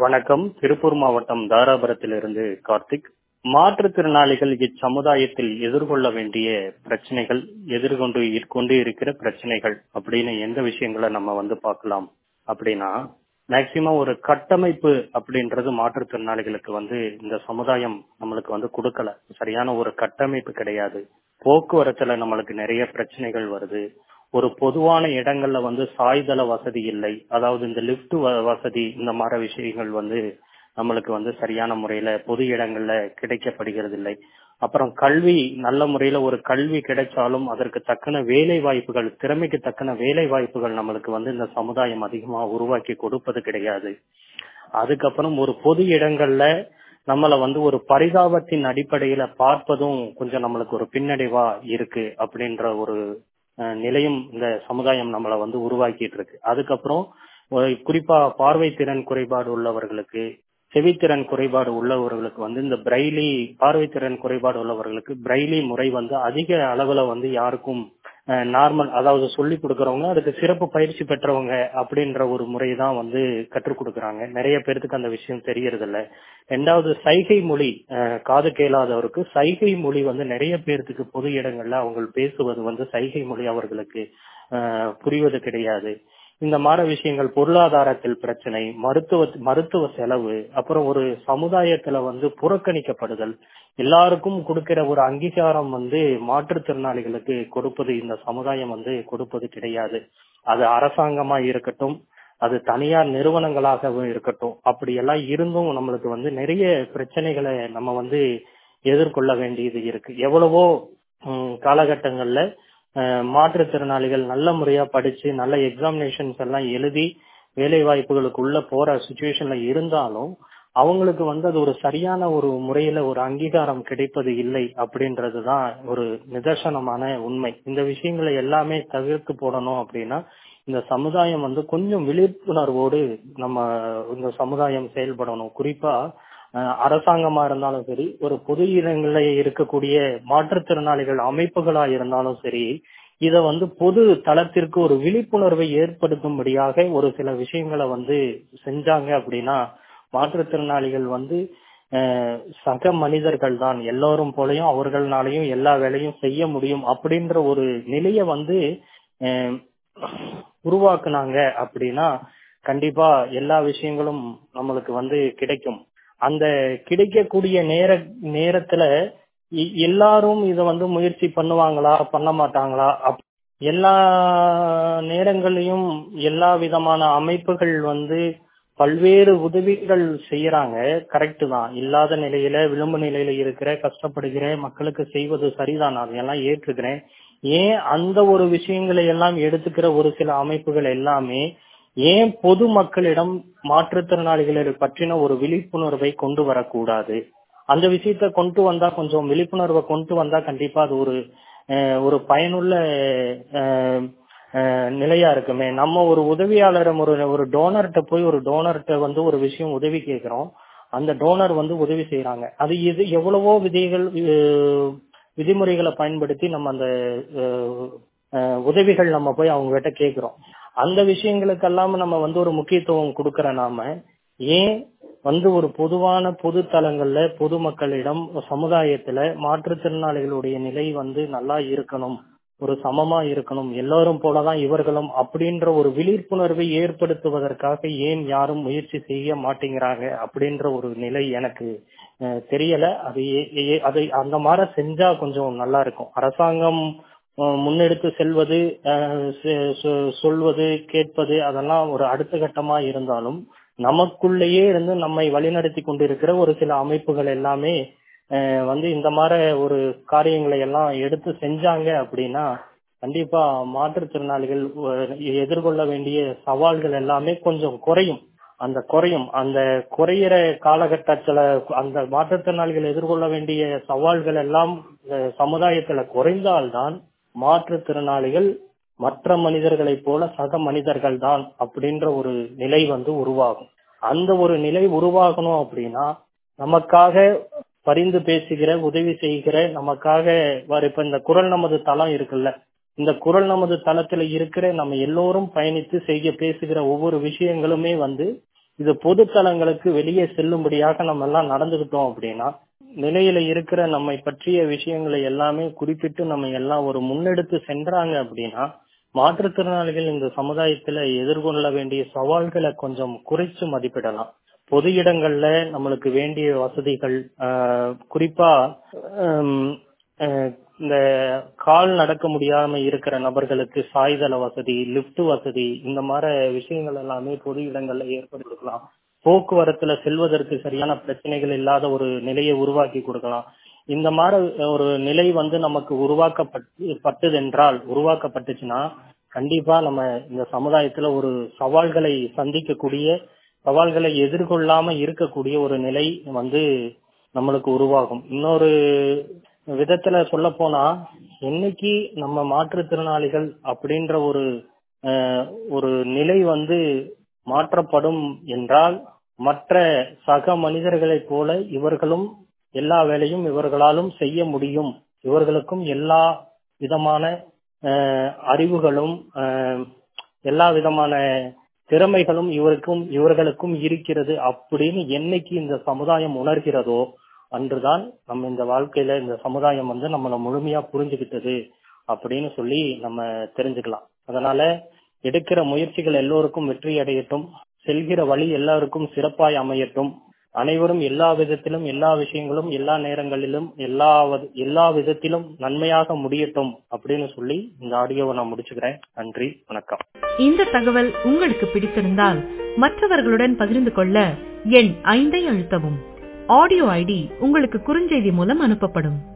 வணக்கம் திருப்பூர் மாவட்டம் தாராபுரத்திலிருந்து கார்த்திக் மாற்றுத்திறனாளிகள் இச்சமுதாயத்தில் எதிர்கொள்ள வேண்டிய பிரச்சனைகள் எதிர்கொண்டு கொண்டு இருக்கிற பிரச்சனைகள் அப்படின்னு எந்த விஷயங்களை நம்ம வந்து பார்க்கலாம் அப்படின்னா மேக்சிமம் ஒரு கட்டமைப்பு அப்படின்றது மாற்றுத்திறனாளிகளுக்கு வந்து இந்த சமுதாயம் நம்மளுக்கு வந்து கொடுக்கல சரியான ஒரு கட்டமைப்பு கிடையாது போக்குவரத்துல நம்மளுக்கு நிறைய பிரச்சனைகள் வருது ஒரு பொதுவான இடங்கள்ல வந்து சாய்தள வசதி இல்லை அதாவது இந்த லிப்ட் வசதி இந்த மாதிரி விஷயங்கள் வந்து நம்மளுக்கு வந்து சரியான முறையில பொது இடங்கள்ல கிடைக்கப்படுகிறது இல்லை அப்புறம் கல்வி நல்ல முறையில ஒரு கல்வி கிடைச்சாலும் அதற்கு தக்கன வேலை வாய்ப்புகள் திறமைக்கு தக்கன வேலை வாய்ப்புகள் நம்மளுக்கு வந்து இந்த சமுதாயம் அதிகமா உருவாக்கி கொடுப்பது கிடையாது அதுக்கப்புறம் ஒரு பொது இடங்கள்ல நம்மள வந்து ஒரு பரிதாபத்தின் அடிப்படையில பார்ப்பதும் கொஞ்சம் நம்மளுக்கு ஒரு பின்னடைவா இருக்கு அப்படின்ற ஒரு நிலையும் இந்த சமுதாயம் நம்மள வந்து உருவாக்கிட்டு இருக்கு அதுக்கப்புறம் குறிப்பா பார்வை திறன் குறைபாடு உள்ளவர்களுக்கு செவித்திறன் குறைபாடு உள்ளவர்களுக்கு வந்து இந்த பிரைலி பார்வைத்திறன் குறைபாடு உள்ளவர்களுக்கு பிரைலி முறை வந்து அதிக அளவுல வந்து யாருக்கும் நார்மல் அதாவது சொல்லி கொடுக்கறவங்க அதுக்கு சிறப்பு பயிற்சி பெற்றவங்க அப்படின்ற ஒரு முறை தான் வந்து கற்றுக் கொடுக்கறாங்க நிறைய பேருக்கு அந்த விஷயம் தெரியறது இல்ல ரெண்டாவது சைகை மொழி காது கேளாதவருக்கு சைகை மொழி வந்து நிறைய பேர்த்துக்கு பொது இடங்கள்ல அவங்க பேசுவது வந்து சைகை மொழி அவர்களுக்கு புரிவது கிடையாது இந்த மாதிரி விஷயங்கள் பொருளாதாரத்தில் பிரச்சனை மருத்துவ மருத்துவ செலவு அப்புறம் ஒரு சமுதாயத்துல வந்து புறக்கணிக்கப்படுதல் எல்லாருக்கும் கொடுக்கிற ஒரு அங்கீகாரம் வந்து மாற்றுத்திறனாளிகளுக்கு கொடுப்பது இந்த சமுதாயம் வந்து கொடுப்பது கிடையாது அது அரசாங்கமா இருக்கட்டும் அது தனியார் நிறுவனங்களாகவும் இருக்கட்டும் அப்படி எல்லாம் இருந்தும் நம்மளுக்கு வந்து நிறைய பிரச்சனைகளை நம்ம வந்து எதிர்கொள்ள வேண்டியது இருக்கு எவ்வளவோ காலகட்டங்கள்ல மாற்றுத்திறனாளிகள் நல்ல முறையா படிச்சு நல்ல எக்ஸாமினேஷன்ஸ் எல்லாம் எழுதி வேலை வாய்ப்புகளுக்கு உள்ள போற சுச்சுவேஷன்ல இருந்தாலும் அவங்களுக்கு வந்து அது ஒரு சரியான ஒரு முறையில ஒரு அங்கீகாரம் கிடைப்பது இல்லை அப்படின்றதுதான் ஒரு நிதர்சனமான உண்மை இந்த விஷயங்களை எல்லாமே தவிர்த்து போடணும் அப்படின்னா இந்த சமுதாயம் வந்து கொஞ்சம் விழிப்புணர்வோடு நம்ம இந்த சமுதாயம் செயல்படணும் குறிப்பா அரசாங்கமா இருந்தாலும் சரி ஒரு பொது இடங்களில் இருக்கக்கூடிய மாற்றுத்திறனாளிகள் அமைப்புகளா இருந்தாலும் சரி இத வந்து பொது தளத்திற்கு ஒரு விழிப்புணர்வை ஏற்படுத்தும்படியாக ஒரு சில விஷயங்களை வந்து செஞ்சாங்க அப்படின்னா மாற்றுத்திறனாளிகள் வந்து சக மனிதர்கள் தான் எல்லோரும் போலையும் அவர்களாலையும் எல்லா வேலையும் செய்ய முடியும் அப்படின்ற ஒரு நிலைய வந்து உருவாக்குனாங்க அப்படின்னா கண்டிப்பா எல்லா விஷயங்களும் நம்மளுக்கு வந்து கிடைக்கும் அந்த கிடைக்கக்கூடிய நேர நேரத்துல எல்லாரும் இத வந்து முயற்சி பண்ணுவாங்களா பண்ண மாட்டாங்களா எல்லா நேரங்களையும் எல்லா விதமான அமைப்புகள் வந்து பல்வேறு உதவிகள் செய்யறாங்க கரெக்ட் தான் இல்லாத நிலையில விளிம்பு நிலையில இருக்கிற கஷ்டப்படுகிற மக்களுக்கு செய்வது சரிதான் அதையெல்லாம் ஏற்றுக்கிறேன் ஏன் அந்த ஒரு விஷயங்களை எல்லாம் எடுத்துக்கிற ஒரு சில அமைப்புகள் எல்லாமே ஏன் பொது மக்களிடம் மாற்றுத்திறனாளிகளை பற்றின ஒரு விழிப்புணர்வை கொண்டு வரக்கூடாது அந்த விஷயத்த கொண்டு வந்தா கொஞ்சம் விழிப்புணர்வை கொண்டு வந்தா கண்டிப்பா அது ஒரு ஒரு பயனுள்ள நிலையா இருக்குமே நம்ம ஒரு உதவியாளரம் ஒரு ஒரு டோனர்கிட்ட போய் ஒரு டோனர்கிட்ட வந்து ஒரு விஷயம் உதவி கேட்கிறோம் அந்த டோனர் வந்து உதவி செய்யறாங்க அது இது எவ்வளவோ விதிகள் விதிமுறைகளை பயன்படுத்தி நம்ம அந்த உதவிகள் நம்ம போய் அவங்க கிட்ட கேட்கிறோம் அந்த விஷயங்களுக்கெல்லாம் நம்ம வந்து ஒரு முக்கியத்துவம் கொடுக்கற நாம ஏன் வந்து ஒரு பொதுவான பொது தளங்கள்ல பொதுமக்களிடம் சமுதாயத்துல மாற்றுத்திறனாளிகளுடைய நிலை வந்து நல்லா இருக்கணும் ஒரு சமமா இருக்கணும் எல்லாரும் போலதான் இவர்களும் அப்படின்ற ஒரு விழிப்புணர்வை ஏற்படுத்துவதற்காக ஏன் யாரும் முயற்சி செய்ய மாட்டேங்கிறாங்க அப்படின்ற ஒரு நிலை எனக்கு தெரியல அது அதை அந்த மாதிரி செஞ்சா கொஞ்சம் நல்லா இருக்கும் அரசாங்கம் முன்னெடுத்து செல்வது சொல்வது கேட்பது அதெல்லாம் ஒரு அடுத்த கட்டமா இருந்தாலும் நமக்குள்ளேயே இருந்து நம்மை வழிநடத்தி கொண்டிருக்கிற ஒரு சில அமைப்புகள் எல்லாமே வந்து இந்த மாதிரி ஒரு காரியங்களை எல்லாம் எடுத்து செஞ்சாங்க அப்படின்னா கண்டிப்பா மாற்றுத்திறனாளிகள் எதிர்கொள்ள வேண்டிய சவால்கள் எல்லாமே கொஞ்சம் குறையும் அந்த குறையும் அந்த குறையிற காலகட்டத்துல அந்த மாற்றுத்திறனாளிகள் எதிர்கொள்ள வேண்டிய சவால்கள் எல்லாம் சமுதாயத்துல குறைந்தால்தான் மாற்றுத்திறனாளிகள் மற்ற மனிதர்களைப் போல சக மனிதர்கள் தான் அப்படின்ற ஒரு நிலை வந்து உருவாகும் அந்த ஒரு நிலை உருவாகணும் அப்படின்னா நமக்காக பரிந்து பேசுகிற உதவி செய்கிற நமக்காக வர இப்ப இந்த குரல் நமது தளம் இருக்குல்ல இந்த குரல் நமது தளத்துல இருக்கிற நம்ம எல்லோரும் பயணித்து செய்ய பேசுகிற ஒவ்வொரு விஷயங்களுமே வந்து இது பொது தளங்களுக்கு வெளியே செல்லும்படியாக நம்ம எல்லாம் நடந்துகிட்டோம் அப்படின்னா நிலையில இருக்கிற நம்மை பற்றிய விஷயங்களை எல்லாமே குறிப்பிட்டு நம்ம எல்லாம் ஒரு முன்னெடுத்து சென்றாங்க அப்படின்னா மாற்றுத்திறனாளிகள் இந்த சமுதாயத்துல எதிர்கொள்ள வேண்டிய சவால்களை கொஞ்சம் குறைச்சு மதிப்பிடலாம் பொது இடங்கள்ல நம்மளுக்கு வேண்டிய வசதிகள் குறிப்பா இந்த கால் நடக்க முடியாம இருக்கிற நபர்களுக்கு சாய்தள வசதி லிப்ட் வசதி இந்த மாதிரி விஷயங்கள் எல்லாமே பொது இடங்கள்ல ஏற்படுத்திக்கலாம் போக்குவரத்துல செல்வதற்கு சரியான பிரச்சனைகள் இல்லாத ஒரு நிலையை உருவாக்கி கொடுக்கலாம் இந்த மாதிரி ஒரு நிலை வந்து நமக்கு உருவாக்கப்பட்டு பட்டதென்றால் உருவாக்கப்பட்டுச்சுன்னா கண்டிப்பா நம்ம இந்த சமுதாயத்துல ஒரு சவால்களை சந்திக்கக்கூடிய சவால்களை எதிர்கொள்ளாம இருக்கக்கூடிய ஒரு நிலை வந்து நம்மளுக்கு உருவாகும் இன்னொரு விதத்துல சொல்ல போனா என்னைக்கு நம்ம மாற்றுத்திறனாளிகள் அப்படின்ற ஒரு ஒரு நிலை வந்து மாற்றப்படும் என்றால் மற்ற சக மனிதர்களைப் போல இவர்களும் எல்லா வேலையும் இவர்களாலும் செய்ய முடியும் இவர்களுக்கும் எல்லா விதமான அறிவுகளும் எல்லா விதமான திறமைகளும் இவருக்கும் இவர்களுக்கும் இருக்கிறது அப்படின்னு என்னைக்கு இந்த சமுதாயம் உணர்கிறதோ அன்றுதான் நம்ம இந்த வாழ்க்கையில இந்த சமுதாயம் வந்து நம்மளை முழுமையா புரிஞ்சுக்கிட்டது அப்படின்னு சொல்லி நம்ம தெரிஞ்சுக்கலாம் அதனால எடுக்கிற முயற்சிகள் எல்லோருக்கும் வெற்றி அடையட்டும் செல்கிற வழி எல்லாருக்கும் சிறப்பாய் அமையட்டும் அனைவரும் எல்லா விதத்திலும் எல்லா விஷயங்களும் எல்லா நேரங்களிலும் எல்லா எல்லா விதத்திலும் நன்மையாக முடியட்டும் அப்படின்னு சொல்லி இந்த ஆடியோவை நான் முடிச்சுக்கிறேன் நன்றி வணக்கம் இந்த தகவல் உங்களுக்கு பிடித்திருந்தால் மற்றவர்களுடன் பகிர்ந்து கொள்ள எண் ஐந்தை அழுத்தவும் ஆடியோ ஐடி உங்களுக்கு குறுஞ்செய்தி மூலம் அனுப்பப்படும்